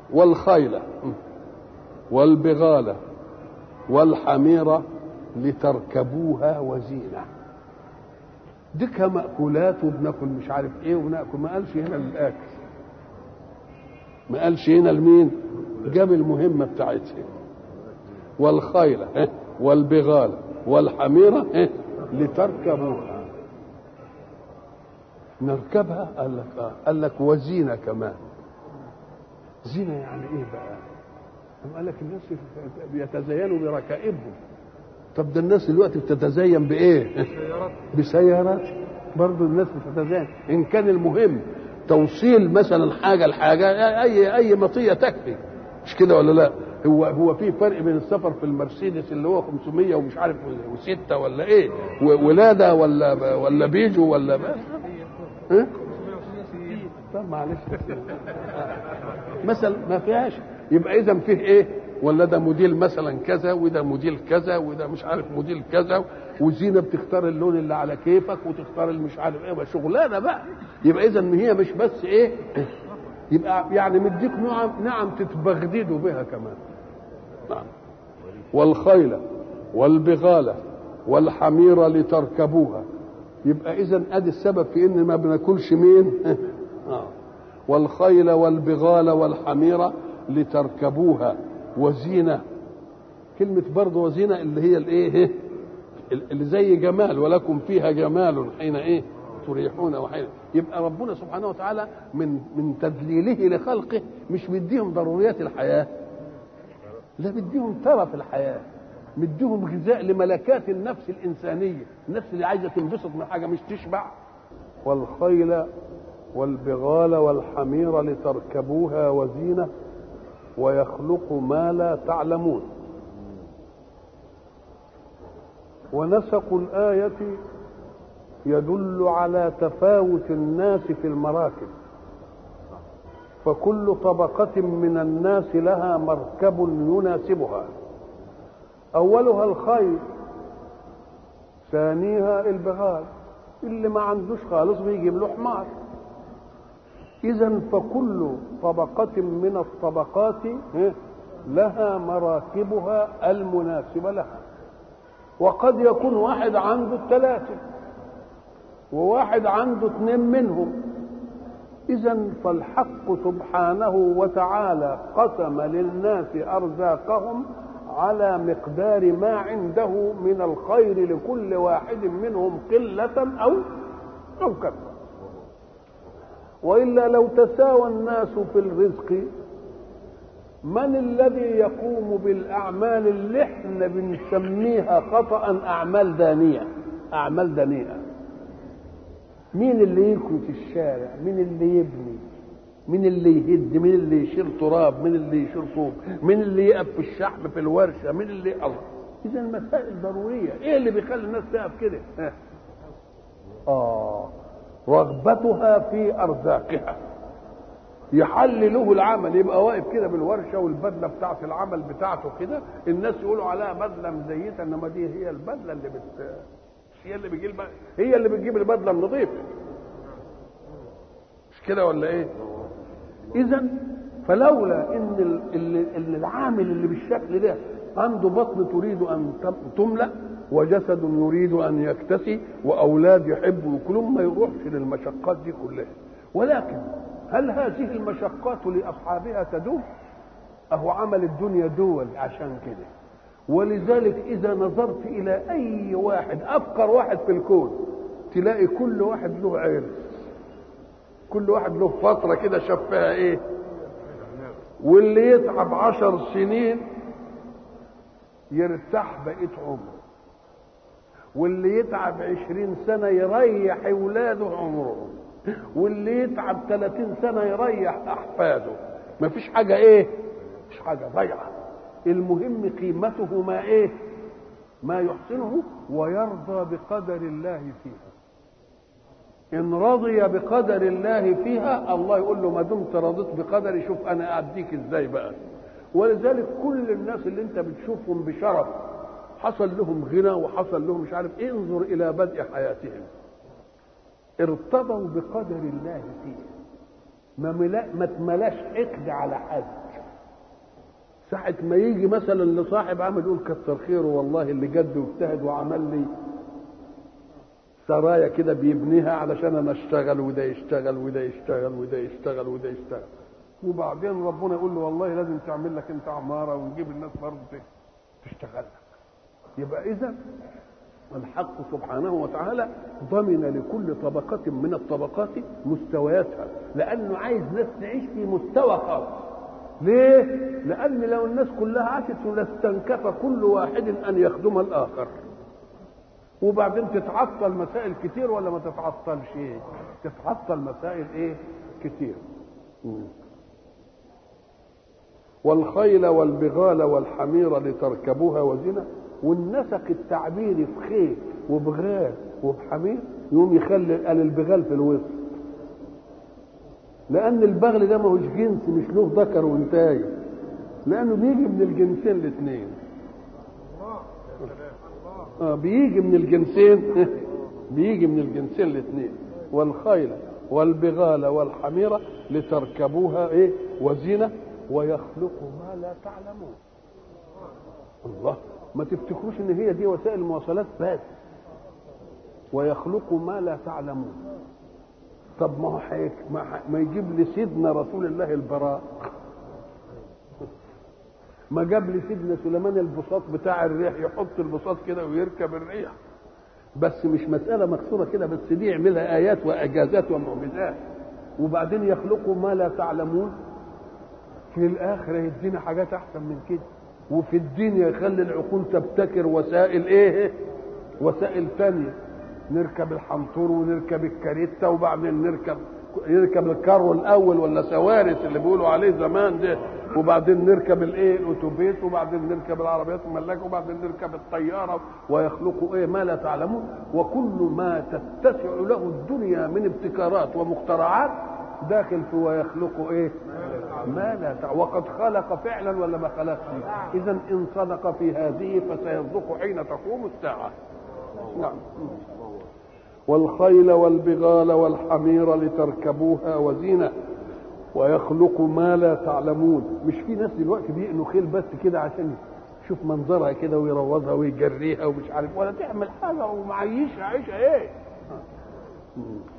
والخيل والبغال والحمير لتركبوها وزينه دي كمأكولات وبناكل مش عارف ايه وبناكل ما قالش هنا للاكل ما قالش هنا لمين جاب المهمه بتاعتها والخيل ها، والبغال والحميره ها، لتركبوها نركبها قال لك اه قال لك وزينه كمان زينه يعني ايه بقى أم قال لك الناس بيتزينوا بركائبهم طب ده الناس دلوقتي بتتزين بايه بسيارات برضه الناس بتتزين ان كان المهم توصيل مثلا حاجه لحاجه اي اي مطيه تكفي مش كده ولا لا هو هو في فرق بين السفر في المرسيدس اللي هو 500 ومش عارف وستة ولا ايه ولاده ولا ولا بيجو ولا ما ها طب معلش مثلا ما فيهاش يبقى اذا فيه ايه ولا ده موديل مثلا كذا وده موديل كذا وده مش عارف موديل كذا وزينه بتختار اللون اللي على كيفك وتختار اللي مش عارف ايه بقى شغلانه بقى يبقى اذا هي مش بس ايه يبقى يعني مديك نعم نعم تتبغددوا بها كمان نعم والخيل والبغال والحمير لتركبوها يبقى اذا ادي السبب في ان ما بناكلش مين آه. والخيل والبغال والحمير لتركبوها وزينة كلمة برضه وزينة اللي هي الايه اللي زي جمال ولكم فيها جمال حين ايه تريحون وحين يبقى ربنا سبحانه وتعالى من من تدليله لخلقه مش مديهم ضروريات الحياة لا مديهم ترف الحياة مديهم غذاء لملكات النفس الإنسانية النفس اللي عايزة تنبسط من حاجة مش تشبع والخيل والبغال والحمير لتركبوها وزينه ويخلق ما لا تعلمون ونسق الآية يدل على تفاوت الناس في المراكب فكل طبقة من الناس لها مركب يناسبها أولها الخيل ثانيها البغال اللي ما عندوش خالص بيجيب له حمار إذا فكل طبقة من الطبقات لها مراكبها المناسبة لها وقد يكون واحد عنده الثلاثة وواحد عنده اثنين منهم إذا فالحق سبحانه وتعالى قسم للناس أرزاقهم على مقدار ما عنده من الخير لكل واحد منهم قلة أو أو كثرة والا لو تساوى الناس في الرزق من الذي يقوم بالاعمال اللي احنا بنسميها خطا اعمال دانيه اعمال دنيئه مين اللي يكوي في الشارع مين اللي يبني مين اللي يهد مين اللي يشيل تراب مين اللي يشيل طوب مين اللي يقف في الشحم في الورشه مين اللي الله اذا المسائل ضروريه ايه اللي بيخلي الناس تقف كده اه رغبتها في ارزاقها يحل له العمل يبقى واقف كده بالورشه والبدله بتاعت العمل بتاعته كده الناس يقولوا عليها بدله مزيته انما دي هي البدله اللي بت هي اللي بيجيب هي اللي بتجيب البدله النظيفه مش كده ولا ايه؟ اذا فلولا ان ان العامل اللي بالشكل ده عنده بطن تريد ان تملا وجسد يريد ان يكتسي واولاد يحبوا ياكلون ما يروحش للمشقات دي كلها ولكن هل هذه المشقات لاصحابها تدوم؟ اهو عمل الدنيا دول عشان كده ولذلك اذا نظرت الى اي واحد افقر واحد في الكون تلاقي كل واحد له عيله كل واحد له فتره كده شاف فيها ايه واللي يتعب عشر سنين يرتاح بقية عمره واللي يتعب عشرين سنة يريح أولاده عمرهم واللي يتعب ثلاثين سنة يريح أحفاده مفيش حاجة إيه مفيش حاجة ضيعة المهم قيمته ما إيه ما يحسنه ويرضى بقدر الله فيها إن رضي بقدر الله فيها الله يقول له ما دمت رضيت بقدري شوف أنا أديك إزاي بقى ولذلك كل الناس اللي أنت بتشوفهم بشرف حصل لهم غنى وحصل لهم مش عارف إيه انظر إلى بدء حياتهم ارتضوا بقدر الله فيه ما ملا ما تملاش حقد على حد ساعة ما يجي مثلا لصاحب عمل يقول كتر خيره والله اللي جد واجتهد وعمل لي سرايا كده بيبنيها علشان انا اشتغل وده يشتغل وده يشتغل وده يشتغل وده يشتغل وبعدين ربنا يقول له والله لازم تعمل لك انت عماره ونجيب الناس برضه تشتغل لك يبقى اذا الحق سبحانه وتعالى ضمن لكل طبقة من الطبقات مستوياتها لأنه عايز ناس تعيش في مستوى خاص ليه؟ لأن لو الناس كلها عاشت لاستنكف كل واحد أن يخدم الآخر وبعدين تتعطل مسائل كتير ولا ما تتعطلش ايه تتعطل مسائل ايه كتير والخيل والبغال والحمير لتركبوها وزنة والنسق التعبيري في خيل وبغال وبحمير يقوم يخلي قال البغال في الوسط لان البغل ده ما هوش جنس مش له ذكر وانتاج لانه بيجي من الجنسين الاثنين آه بيجي من الجنسين بيجي من الجنسين الاثنين والخيل والبغال والحميرة لتركبوها ايه وزينة ويخلق ما لا تعلمون الله ما تفتكروش ان هي دي وسائل المواصلات بس ويخلق ما لا تعلمون طب ما هو حيك ما, ما يجيب لي سيدنا رسول الله البراء ما جاب لي سيدنا سليمان البساط بتاع الريح يحط البساط كده ويركب الريح بس مش مسألة مكسورة كده بس دي يعملها آيات وإعجازات ومعجزات وبعدين يخلقوا ما لا تعلمون في الآخرة يدينا حاجات أحسن من كده وفي الدين يخلي العقول تبتكر وسائل إيه وسائل ثانية نركب الحنطور ونركب الكاريتا وبعدين نركب نركب الكارو الاول ولا سوارس اللي بيقولوا عليه زمان ده وبعدين نركب الايه الاتوبيس وبعدين نركب العربيات الملاكه وبعدين نركب الطياره ويخلقوا ايه ما لا تعلمون وكل ما تتسع له الدنيا من ابتكارات ومخترعات داخل في ويخلق ايه ما لا تعلم وقد خلق فعلا ولا ما خلقش اذا ان صدق في هذه فسيصدق حين تقوم الساعه نعم والخيل والبغال والحمير لتركبوها وزينة ويخلق ما لا تعلمون مش في ناس دلوقتي بيقنوا خيل بس كده عشان يشوف منظرها كده ويروضها ويجريها ومش عارف ولا تعمل حاجة ومعيشها عيشها ايه